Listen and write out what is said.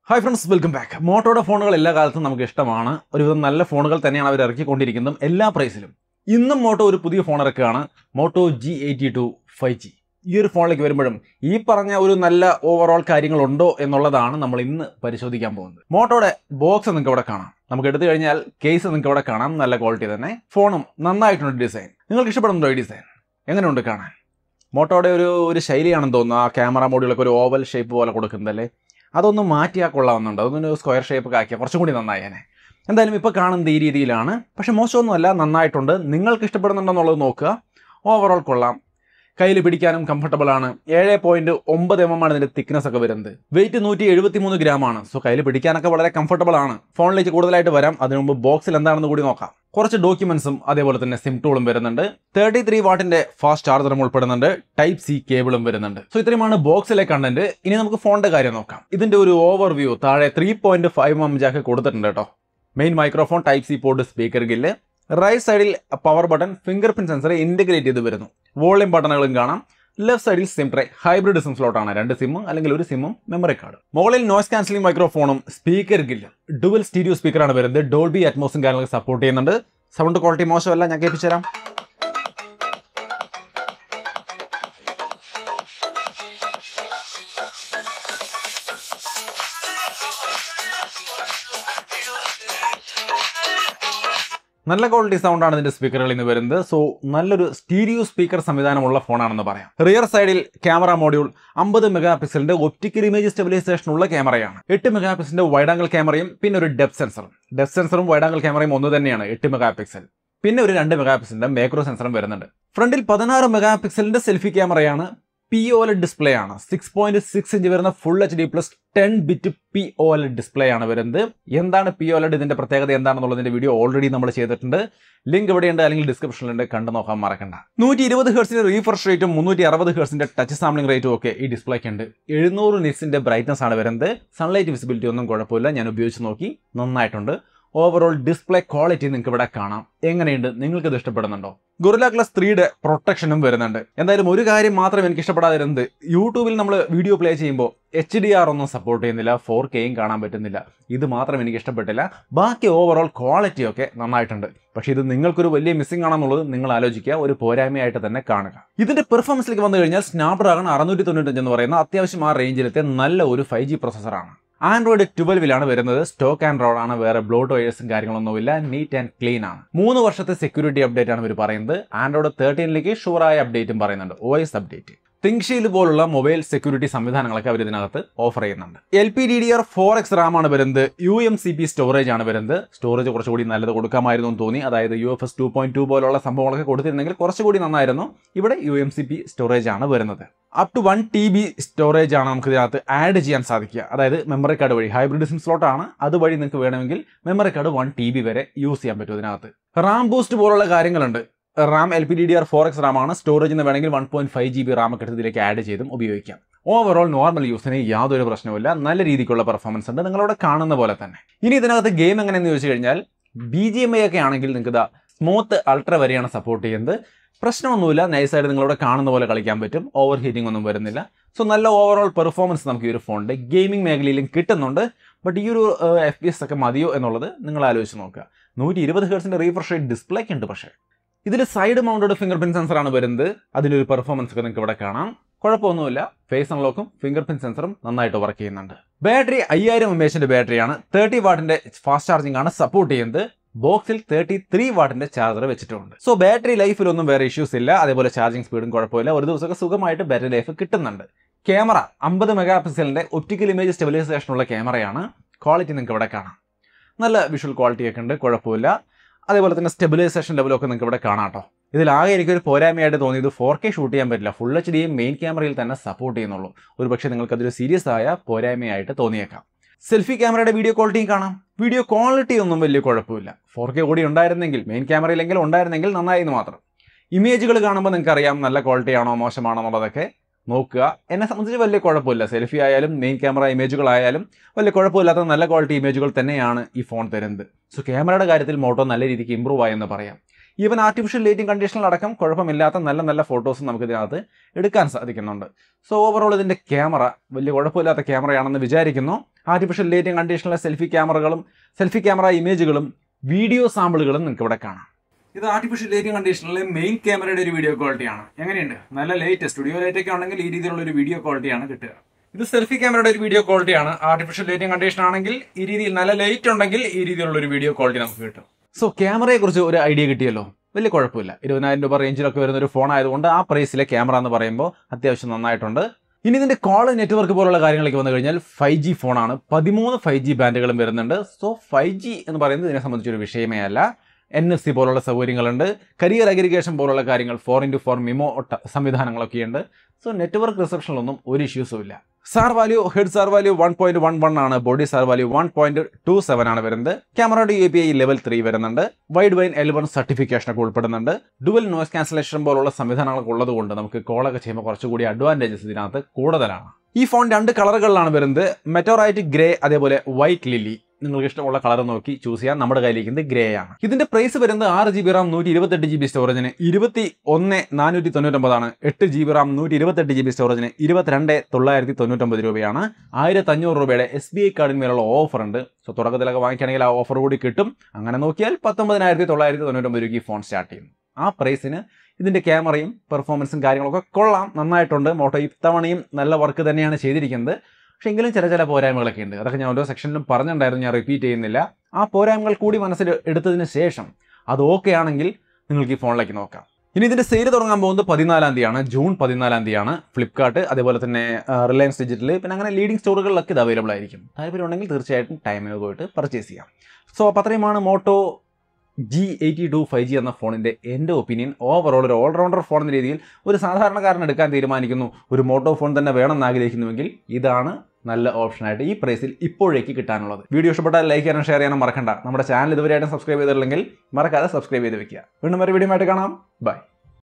hi friends welcome back മോട്ടോയുടെ ഫോണുകൾ എല്ലാ കാലത്തും നമുക്ക് ഇഷ്ടമാണ് ഒരുവിധം നല്ല ഫോണുകൾ തന്നെയാണ് അവർ ഇറക്കിക്കൊണ്ടിരിക്കുന്നതും എല്ലാ പ്രൈസിലും ഇന്നും മോട്ടോ ഒരു പുതിയ ഫോൺ ഇറക്കുകയാണ് Moto G eighty two five G ഈ ഒരു ഫോണിലേക്ക് വരുമ്പോഴും ഈ പറഞ്ഞ ഒരു നല്ല ഓവറോൾ കാര്യങ്ങളുണ്ടോ എന്നുള്ളതാണ് നമ്മൾ ഇന്ന് പരിശോധിക്കാൻ പോകുന്നത് മോട്ടോയുടെ ബോക്സ് നിങ്ങൾക്ക് ഇവിടെ കാണാം നമുക്ക് എടുത്തു കഴിഞ്ഞാൽ കേസ് നിങ്ങൾക്ക് ഇവിടെ കാണാം നല്ല ക്വാളിറ്റി തന്നെ ഫോണും നന്നായിട്ടുണ്ട് ഡിസൈൻ നിങ്ങൾക്ക് ഇഷ്ടപ്പെടുന്നുണ്ടോ ഈ ഡിസൈൻ എങ്ങനെയുണ്ട് കാണാൻ മോട്ടോയുടെ ഒരു ഒരു ശൈലിയാണെന്ന് തോന്നുന്നു ആ ക്യാമറ മോഡുകളൊക്കെ ഒരു ഓവൽ ഷേപ്പ് പോലെ കൊടുക്കുന്നതല്ലേ അതൊന്ന് മാറ്റിയാൽ കൊള്ളാവുന്നുണ്ട് അതൊന്ന് സ്ക്വയർ ഷേപ്പ് ഒക്കെ ആക്കിയാൽ കുറച്ചും കൂടി നന്നായേനെ എന്തായാലും ഇപ്പോൾ കാണുന്നത് ഈ രീതിയിലാണ് പക്ഷെ മോശമൊന്നുമല്ല നന്നായിട്ടുണ്ട് നിങ്ങൾക്ക് ഇഷ്ടപ്പെടുന്നുണ്ടെന്നുള്ളത് നോക്കുക ഓവറോൾ കൊള്ളാം കയ്യിൽ പിടിക്കാനും കംഫർട്ടബിൾ ആണ് ഏഴ് പോയിന്റ് ഒമ്പത് എം എം ആണ് ഇതിന്റെ തിക്നെസ് ഒക്കെ വരുന്നത് വെയിറ്റ് നൂറ്റി എഴുപത്തി മൂന്ന് ഗ്രാം ആണ് സോ കയ്യിൽ പിടിക്കാനൊക്കെ വളരെ കംഫർട്ടബിൾ ആണ് ഫോണിലേക്ക് കൂടുതലായിട്ട് വരാം അതിനു മുമ്പ് ബോക്സിൽ എന്താണെന്ന് കൂടി നോക്കാം കുറച്ച് ഡോക്യുമെന്റ്സും അതേപോലെ തന്നെ സിം ടൂളും വരുന്നുണ്ട് തേർട്ടി ത്രീ വാട്ടിന്റെ ഫാസ്റ്റ് ചാർജറും ഉൾപ്പെടുന്നുണ്ട് ടൈപ്പ് സി കേബിളും വരുന്നുണ്ട് സോ ഇത്രയുമാണ് ബോക്സിലെ കണ്ടന്റ് ഇനി നമുക്ക് ഫോണിന്റെ കാര്യം നോക്കാം ഇതിന്റെ ഒരു ഓവർ വ്യൂ താഴെ three point five M jack കൊടുത്തിട്ടുണ്ട് കേട്ടോ main microphone type C port speaker grill right സൈഡിൽ power button fingerprint sensor integrate ചെയ്ത് വരുന്നു വോളിയം ബട്ടണുകളും കാണാം ലെഫ്റ്റ് സൈഡിൽ SIM tray hybrid SIM slot ആണ് രണ്ട് സിമ്മും അല്ലെങ്കിൽ ഒരു സിമ്മും മെമ്മറി കാർഡ് മുകളിൽ നോയ്സ് ക്യാൻസലിംഗ് മൈക്രോഫോണും സ്പീക്കർ ഗില്ല് ഡുവൽ സ്റ്റീരിയോ സ്പീക്കറാണ് വരുന്നത് ഡോൾബി അറ്റ്മോസും കാര്യങ്ങളൊക്കെ സപ്പോർട്ട് ചെയ്യുന്നുണ്ട് സൗണ്ട് ക്വാളിറ്റി മോശമല്ല ഞാൻ കേൾപ്പിച്ചു തരാം നല്ല ക്വാളിറ്റി സൗണ്ടാണ് ഇതിന്റെ സ്പീക്കറുകളിൽ നിന്ന് വരുന്നത് സോ നല്ലൊരു സ്റ്റീരിയോ സ്പീക്കർ സംവിധാനമുള്ള ഫോണാണെന്ന് പറയാം റിയർ സൈഡിൽ ക്യാമറ മോഡ്യൂൾ അമ്പത് മെഗാ പിക്സലിന്റെ ഒപ്റ്റിക്കൽ ഇമേജ് സ്റ്റെബിലൈസേഷൻ ഉള്ള ക്യാമറയാണ് എട്ട് മെഗാ പിക്സലിന്റെ വൈഡ് ആംഗിൾ ക്യാമറയും പിന്നെ ഒരു ഡെപ്ത് സെൻസറും ഡെപ്ത് സെൻസറും വൈഡ് ആംഗിൾ ക്യാമറയും ഒന്ന് തന്നെയാണ് എട്ട് മെഗാ പിക്സൽ പിന്നെ ഒരു രണ്ട് മെഗാ പിക്സലിന്റെ മേക്രോ സെൻസറും വരുന്നുണ്ട് ഫ്രണ്ടിൽ പതിനാറ് മെഗാ പിക്സലിന്റെ സെൽഫി ക്യാമറയാണ് പി ഒ ഡിസ്പ്ലേ ആണ് സിക്സ് പോയിന്റ് സിക്സ് ഇഞ്ച് വരുന്ന full H D plus ten bit P O display ആണ് വരുന്നത് എന്താണ് പി ഒ ഇതിന്റെ പ്രത്യേകത എന്താണെന്നുള്ളതിന്റെ വീഡിയോ ഓൾറെഡി നമ്മൾ ചെയ്തിട്ടുണ്ട് ലിങ്ക് ഇവിടെയുണ്ട് അല്ലെങ്കിൽ ഡിസ്ക്രിപ്ഷനിലുണ്ട് കണ്ടു നോക്കാൻ മറക്കണ്ട നൂറ്റി ഇരുപത് ഹേഴ്സിന്റെ റീഫ്രഷ് റേറ്റും മുന്നൂറ്റി അറുപത് ഹേഴ്സിന്റെ ടച്ച് സാമ്പിളിംഗ് റേറ്റും ഒക്കെ ഈ ഡിസ്പ്ലേക്ക് ഉണ്ട് എഴുന്നൂറ് നിറ്റ്സിന്റെ ബ്രൈറ്റ്നസ് ആണ് വരുന്നത് സൺലൈറ്റ് വിസിബിലിറ്റി ഒന്നും കുഴപ്പമില്ല ഞാൻ ഉപയോഗിച്ച് നോക്കി നന്നായിട്ടുണ്ട് ഓവറോൾ ഡിസ്പ്ലേ ക്വാളിറ്റി നിങ്ങൾക്ക് ഇവിടെ കാണാം എങ്ങനെയുണ്ട് നിങ്ങൾക്ക് ഇത് ഇഷ്ടപ്പെടുന്നുണ്ടോ ഗൊറില ഗ്ലാസ് ത്രീയുടെ പ്രൊട്ടക്ഷനും വരുന്നുണ്ട് എന്തായാലും ഒരു കാര്യം മാത്രം എനിക്ക് ഇഷ്ടപ്പെടാതിരുന്നത് യൂട്യൂബിൽ നമ്മൾ വീഡിയോ പ്ലേ ചെയ്യുമ്പോൾ എച്ച് ഡി ആർ ഒന്നും സപ്പോർട്ട് ചെയ്യുന്നില്ല ഫോർ കെയും കാണാൻ പറ്റുന്നില്ല ഇത് മാത്രം എനിക്ക് ഇഷ്ടപ്പെട്ടില്ല ബാക്കി ഓവറോൾ ക്വാളിറ്റി ഒക്കെ നന്നായിട്ടുണ്ട് പക്ഷേ ഇത് നിങ്ങൾക്കൊരു വലിയ മിസ്സിംഗ് ആണെന്നുള്ളത് നിങ്ങൾ ആലോചിക്കുക ഒരു പോരായ്മയായിട്ട് തന്നെ കാണുക ഇതിന്റെ പെർഫോമൻസിലേക്ക് വന്നു കഴിഞ്ഞാൽ സ്നാപ്ഡ്രാഗൺ അറുന്നൂറ്റി തൊണ്ണൂറ്റഞ്ച് എന്ന് പറയുന്ന അത്യാവശ്യം ആ റേഞ്ചിലത്തെ നല്ല ഒരു ഫൈവ് ജി പ്രൊസസറാണ് ആൻഡ്രോയിഡ് ട്വൽവിലാണ് വരുന്നത് സ്റ്റോക്ക് ആൻഡ്രോയിഡ് ആണ് വേറെ ബ്ലോട്ട് വയേഴ്സും കാര്യങ്ങളൊന്നുമില്ല നീറ്റ് ആൻഡ് ക്ലീൻ ആണ് മൂന്ന് വർഷത്തെ സെക്യൂരിറ്റി അപ്ഡേറ്റ് ആണ് ഇവർ പറയുന്നത് ആൻഡ്രോയിഡ് തേർട്ടീനിലേക്ക് ഷുവറായ അപ്ഡേറ്റും പറയുന്നുണ്ട് ഒ എസ് അപ്ഡേറ്റ് തിങ്ഷീൽ പോലുള്ള മൊബൈൽ സെക്യൂരിറ്റി സംവിധാനങ്ങളൊക്കെ അവർ ഇതിനകത്ത് ഓഫർ ചെയ്യുന്നുണ്ട് L P D D R four X RAM ആണ് വരുന്നത് U M C P storage ആണ് വരുന്നത് സ്റ്റോറേജ് കുറച്ചുകൂടി നല്ലത് കൊടുക്കാമായിരുന്നു എന്ന് തോന്നി അതായത് U F S two point two പോലുള്ള സംഭവങ്ങളൊക്കെ കൊടുത്തിരുന്നെങ്കിൽ കുറച്ചുകൂടി നന്നായിരുന്നു ഇവിടെ U M C P storage ആണ് വരുന്നത് up to one T B storage ആണ് നമുക്ക് ഇതിനകത്ത് ആഡ് ചെയ്യാൻ സാധിക്കുക അതായത് മെമ്മറി കാർഡ് വഴി ഹൈബ്രിഡ് സിം സ്ലോട്ട് ആണ് അതുവഴി നിങ്ങൾക്ക് വേണമെങ്കിൽ memory card one T B വരെ യൂസ് ചെയ്യാൻ പറ്റും ഇതിനകത്ത് റാം ബൂസ്റ്റ് പോലുള്ള കാര്യങ്ങളുണ്ട് RAM L P D D R four X RAM ആണ് സ്റ്റോറേജ് എന്ന് വേണമെങ്കിൽ one point five G B RAM ഒക്കെ എടുത്ത് ഇതിലേക്ക് ആഡ് ചെയ്തും ഉപയോഗിക്കാം ഓവറോൾ നോർമൽ യൂസിന് യാതൊരു പ്രശ്നവുമില്ല നല്ല രീതിക്കുള്ള പെർഫോമൻസ് ഉണ്ട് നിങ്ങളവിടെ കാണുന്ന പോലെ തന്നെ ഇനി ഇതിനകത്ത് ഗെയിം എങ്ങനെയെന്ന് ചോദിച്ചു കഴിഞ്ഞാൽ ബി ജി എം ഐ ഒക്കെ ആണെങ്കിൽ നിങ്ങൾക്ക് ഇതാ സ്മൂത്ത് അൾട്ര വരെയാണ് സപ്പോർട്ട് ചെയ്യുന്നത് പ്രശ്നമൊന്നുമില്ല നൈസായിട്ട് നിങ്ങളിവിടെ കാണുന്ന പോലെ കളിക്കാൻ പറ്റും ഓവർ ഹീറ്റിംഗ് ഒന്നും വരുന്നില്ല സോ നല്ല ഓവറോൾ പെർഫോമൻസ് നമുക്ക് ഈ ഒരു ഫോണിൻ്റെ ഗെയിമിംഗ് മേഖലയിലും കിട്ടുന്നുണ്ട് ബട്ട് ഈ ഒരു എഫ് പി എസ് ഒക്കെ മതിയോ എന്നുള്ളത് നിങ്ങൾ ആലോചിച്ച് നോക്കുക നൂറ്റി ഇരുപത് ഹേഴ്സിൻ്റെ റീഫ്രഷ് റേറ്റ് ഡിസ്പ്ലേക്ക് ഉണ്ട് പക്ഷേ ഇതിൽ സൈഡ് മൗണ്ടഡ് ഫിംഗർ പ്രിന്റ് സെൻസറാണ് വരുന്നത് അതിൻ്റെ ഒരു പെർഫോമൻസ് ഒക്കെ നിങ്ങൾക്ക് ഇവിടെ കാണാം കുഴപ്പമൊന്നുമില്ല ഫേസ് അൺലോക്കും ഫിംഗർ പ്രിന്റ് സെൻസറും നന്നായിട്ട് വർക്ക് ചെയ്യുന്നുണ്ട് ബാറ്ററി അയ്യായിരം എം എച്ചിന്റെ ബാറ്ററിയാണ് തേർട്ടി വാട്ടിന്റെ ഫാസ്റ്റ് ചാർജിംഗ് ആണ് സപ്പോർട്ട് ചെയ്യുന്നത് ബോക്സിൽ തേർട്ടി ത്രീ വാട്ടിന്റെ ചാർജർ വെച്ചിട്ടുണ്ട് സോ ബാറ്ററി ലൈഫിലൊന്നും വേറെ ഇഷ്യൂസ് ഇല്ല അതേപോലെ ചാർജിംഗ് സ്പീഡും കുഴപ്പമില്ല ഒരു ദിവസമൊക്കെ സുഖമായിട്ട് ബാറ്ററി ലൈഫ് കിട്ടുന്നുണ്ട് ക്യാമറ അമ്പത് മെഗാ പിക്സലിന്റെ ഒപ്റ്റിക്കൽ ഇമേജ് സ്റ്റെബിലൈസേഷൻ ഉള്ള ക്യാമറയാണ് ക്വാളിറ്റി നിങ്ങൾക്ക് ഇവിടെ കാണാം നല്ല വിഷ്വൽ ക്വാളിറ്റി ഒക്കെ ഉണ്ട് കുഴപ്പമില്ല അതേപോലെ തന്നെ സ്റ്റെബിലൈസേഷൻ ലെവലൊക്കെ നിങ്ങൾക്ക് ഇവിടെ കാണാം കേട്ടോ ഇതിലാകെ എനിക്കൊരു പോരായ്മയായിട്ട് തോന്നിയത് ഫോർ കെ ഷൂട്ട് ചെയ്യാൻ പറ്റില്ല ഫുൾ എച്ച് ഡിയും മെയിൻ ക്യാമറയിൽ തന്നെ സപ്പോർട്ട് ചെയ്യുന്നുള്ളൂ ഒരു പക്ഷേ നിങ്ങൾക്ക് അതൊരു സീരിയസ് ആയ പോരായ്മയായിട്ട് തോന്നിയേക്കാം സെൽഫി ക്യാമറയുടെ വീഡിയോ ക്വാളിറ്റിയും കാണാം വീഡിയോ ക്വാളിറ്റി ഒന്നും വലിയ കുഴപ്പമില്ല ഫോർ കെ കൂടി ഉണ്ടായിരുന്നെങ്കിൽ മെയിൻ ക്യാമറയിലെങ്കിലും ഉണ്ടായിരുന്നെങ്കിൽ നന്നായി എന്ന് മാത്രം ഇമേജുകൾ കാണുമ്പോൾ നിങ്ങൾക്ക് അറിയാം നല്ല ക്വാളിറ്റി ആണോ മോശമാണോ എന്നുള്ളതൊക്കെ നോക്കുക എന്നെ സംബന്ധിച്ച് വലിയ കുഴപ്പമില്ല സെൽഫി ആയാലും മെയിൻ ക്യാമറ ഇമേജുകളായാലും വലിയ കുഴപ്പമില്ലാത്ത നല്ല ക്വാളിറ്റി ഇമേജുകൾ തന്നെയാണ് ഈ ഫോൺ തരുന്നത് സോ ക്യാമറയുടെ കാര്യത്തിൽ മോട്ടോ നല്ല രീതിക്ക് ഇമ്പ്രൂവ് ആയെന്ന് പറയാം ഈവൻ ആർട്ടിഫിഷ്യൽ ലൈറ്റിംഗ് കണ്ടീഷനിലടക്കം കുഴപ്പമില്ലാത്ത നല്ല നല്ല ഫോട്ടോസ് നമുക്ക് ഇതിനകത്ത് എടുക്കാൻ സാധിക്കുന്നുണ്ട് സോ ഓവറോൾ ഇതിൻ്റെ ക്യാമറ വലിയ കുഴപ്പമില്ലാത്ത ക്യാമറയാണെന്ന് വിചാരിക്കുന്നു ആർട്ടിഫിഷ്യൽ ലൈറ്റിംഗ് കണ്ടീഷനിലെ സെൽഫി ക്യാമറകളും സെൽഫി ക്യാമറ ഇമേജുകളും വീഡിയോ സാമ്പിളുകളും നിങ്ങൾക്ക് ഇവിടെ കാണാം ഇത് ആർട്ടിഫിഷ്യൽ ലൈറ്റിംഗ് കണ്ടീഷനിലെ മെയിൻ ക്യാമറയുടെ ഒരു വീഡിയോ ക്വാളിറ്റിയാണ് എങ്ങനെയുണ്ട് നല്ല ലൈറ്റ് സ്റ്റുഡിയോ ലൈറ്റ് ഒക്കെ ഉണ്ടെങ്കിൽ ഈ രീതിയിലുള്ള ഒരു വീഡിയോ ക്വാളിറ്റിയാണ് കിട്ടുക ഇത് സെൽഫി ക്യാമറയുടെ ഒരു വീഡിയോ ക്വാളിറ്റിയാണ് ആർട്ടിഫിഷ്യൽ ലൈറ്റിംഗ് കണ്ടീഷൻ ആണെങ്കിൽ ഈ രീതിയിൽ നല്ല ലൈറ്റ് ഉണ്ടെങ്കിൽ ഈ രീതിയിലുള്ള ഒരു വീഡിയോ ക്വാളിറ്റി നമുക്ക് കിട്ടും സോ ക്യാമറയെ കുറിച്ച് ഒരു ഐഡിയ കിട്ടിയല്ലോ വലിയ കുഴപ്പമില്ല ഇരുപതിനായിരം രൂപ റേഞ്ചിലൊക്കെ വരുന്ന ഒരു ഫോൺ ആയതുകൊണ്ട് ആ പ്രൈസിലെ ക്യാമറ എന്ന് പറയുമ്പോൾ അത്യാവശ്യം നന്നായിട്ടുണ്ട് ഇനി ഇതിന്റെ കോൾ നെറ്റ്വർക്ക് പോലുള്ള കാര്യങ്ങളൊക്കെ വന്നു കഴിഞ്ഞാൽ ഫൈവ് ജി ഫോണാണ് പതിമൂന്ന് ഫൈവ് ജി ബാൻഡുകളും വരുന്നുണ്ട് സോ ഫൈവ് ജി എന്ന് പറയുന്നത് ഇതിനെ സംബന്ധിച്ചൊരു വിഷയമേ അല്ല എൻ എഫ് സി പോലുള്ള സൗകര്യങ്ങളുണ്ട് കരിയർ അഗ്രിഗേഷൻ പോലുള്ള കാര്യങ്ങൾ ഫോർ ഇൻറ്റു ഫോർ മിമോ സംവിധാനങ്ങളൊക്കെയുണ്ട് സോ നെറ്റ്വർക്ക് റിസപ്ഷനിലൊന്നും ഒരു ഇഷ്യൂസും ഇല്ല SAR value head SAR value one point one one ആണ് body SAR value one point two seven ആണ് വരുന്നത് ക്യാമറയുടെ A P I level three വരുന്നുണ്ട് Widevine L one certification ഒക്കെ ഉൾപ്പെടുന്നുണ്ട് ഡുവൽ നോയ്സ് ക്യാൻസലേഷൻ പോലുള്ള സംവിധാനങ്ങളൊക്കെ ഉള്ളതുകൊണ്ട് നമുക്ക് കോളൊക്കെ ചെയ്യുമ്പോൾ കുറച്ചുകൂടി അഡ്വാൻറ്റേജസ് ഇതിനകത്ത് കൂടുതലാണ് ഈ ഫോൺ രണ്ട് കളറുകളിലാണ് വരുന്നത് മെറ്റോറൈറ്റ് ഗ്രേ അതേപോലെ വൈറ്റ് ലില്ലി നിങ്ങൾക്ക് ഇഷ്ടമുള്ള കളർ നോക്കി ചൂസ് ചെയ്യാം നമ്മുടെ കയ്യിലിരിക്കുന്നത് ഗ്രേ ആണ് ഇതിന്റെ പ്രൈസ് വരുന്നത് ആറ് ജി ബി റാം നൂറ്റി ഇരുപത്തെട്ട് ജി ബി സ്റ്റോറേജിന് ഇരുപത്തി ഒന്ന് നാനൂറ്റി തൊണ്ണൂറ്റൊമ്പതാണ് എട്ട് ജി ബി റാം നൂറ്റി ഇരുപത്തെട്ട് ജി ബി സ്റ്റോറേജിന് ഇരുപത്തിരണ്ട് തൊള്ളായിരത്തി തൊണ്ണൂറ്റൊമ്പത് രൂപയാണ് ആയിരത്തി അഞ്ഞൂറ് രൂപയുടെ എസ് ബി ഐ കാർഡിന്മേലുള്ള ഓഫർ ഉണ്ട് സോ തുടക്കത്തിലൊക്കെ വാങ്ങിക്കുകയാണെങ്കിൽ ആ ഓഫർ കൂടി കിട്ടും അങ്ങനെ നോക്കിയാൽ പത്തൊമ്പതിനായിരത്തി തൊള്ളായിരത്തി തൊണ്ണൂറ്റൊമ്പത് രൂപയ്ക്ക് ഈ ഫോൺ സ്റ്റാർട്ട് ചെയ്യും ആ പ്രൈസിന് ഇതിന്റെ ക്യാമറയും പെർഫോമൻസും കാര്യങ്ങളൊക്കെ കൊള്ളാം നന്നായിട്ടുണ്ട് മോട്ടോ ഇത്തവണയും നല്ല വർക്ക് തന്നെയാണ് ചെയ്തിരിക്കുന്നത് പക്ഷേ എങ്കിലും ചില ചില പോരായ്മകളൊക്കെ ഉണ്ട് അതൊക്കെ ഞാൻ ഓരോ സെക്ഷനിലും പറഞ്ഞിട്ടുണ്ടായിരുന്നു ഞാൻ റിപ്പീറ്റ് ചെയ്യുന്നില്ല ആ പോരായ്മകൾ കൂടി മനസ്സിൽ എടുത്തതിന് ശേഷം അത് ഓക്കെ ആണെങ്കിൽ നിങ്ങൾക്ക് ഈ ഫോണിലേക്ക് നോക്കാം ഇനി ഇതിന്റെ സെയിൽ തുടങ്ങാൻ പോകുന്നത് പതിനാലാം തീയതിയാണ് ജൂൺ പതിനാലാം തീയതിയാണ് ഫ്ലിപ്കാർട്ട് അതേപോലെ തന്നെ റിലയൻസ് ഡിജിറ്റൽ പിന്നെ അങ്ങനെ ലീഡിംഗ് സ്റ്റോറുകളിലൊക്കെ ഇത് അവൈലബിൾ ആയിരിക്കും താല്പര്യം ഉണ്ടെങ്കിൽ തീർച്ചയായിട്ടും ടൈമിന് പോയിട്ട് പർച്ചേസ് ചെയ്യാം സോ അപ്പോൾ അത്രയുമാണ് Moto G eighty two five G എന്ന ഫോണിൻ്റെ എൻ്റെ ഒപ്പീനിയൻ ഓവറോൾ ഒരു ഓൾറൗണ്ടർ ഫോൺ എന്ന രീതിയിൽ ഒരു സാധാരണക്കാരൻ എടുക്കാൻ തീരുമാനിക്കുന്നു ഒരു മോട്ടോ ഫോൺ തന്നെ വേണമെന്ന് ആഗ്രഹിക്കുന്നുവെങ്കിൽ ഇതാണ് നല്ല ഓപ്ഷനായിട്ട് ഈ പ്രൈസിൽ ഇപ്പോഴേക്ക് കിട്ടാനുള്ളത് വീഡിയോ ഇഷ്ടപ്പെട്ടാൽ ലൈക്ക് ചെയ്യാനും ഷെയർ ചെയ്യാനും മറക്കണ്ട നമ്മുടെ ചാനൽ ഇതുവരെയായിട്ടും സബ്സ്ക്രൈബ് ചെയ്തിട്ടില്ലെങ്കിൽ മറക്കാതെ സബ്സ്ക്രൈബ് ചെയ്ത് വെക്കുക വീണ്ടും ഒരു വീഡിയോ ആയിട്ട് കാണാം ബൈ